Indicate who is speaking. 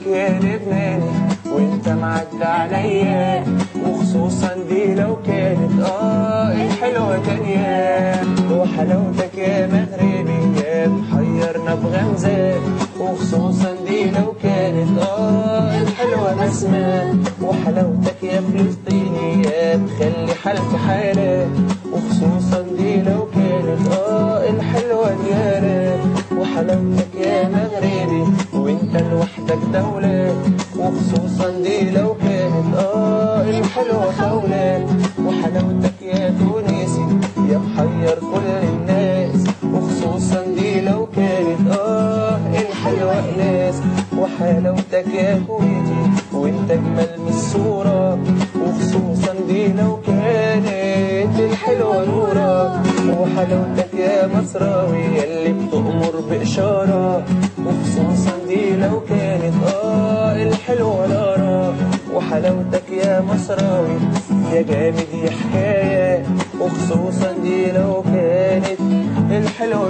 Speaker 1: يا لبناني وانت معدي عليا وخصوصا دي لو كانت اه الحلوة تانية وحلاوتك يا مغربي يا محيرنا بغمزة وخصوصا دي لو كانت اه الحلوة نسمة وحلاوتك يا فلسطيني يا مخلي حالتي حالة وخصوصا دي لو كانت اه الحلوة ديارة وحلاوتك يا مغربي وانت لوحدك دولة وخصوصا دي لو كانت اه الحلوة خولة وحلاوتك يا تونسي يا محير كل الناس وخصوصا دي لو كانت اه الحلوة ناس وحلاوتك يا كويتي وانت اجمل من الصورة وخصوصا دي لو كانت الحلوة نورة وحلاوتك يا مصراوي يلي بتأمر بإشارة وخصوصا دي لو كانت اه الحلوة نارة وحلاوتك يا مصراوي يا جامد يا حكاية وخصوصا دي لو كانت الحلوة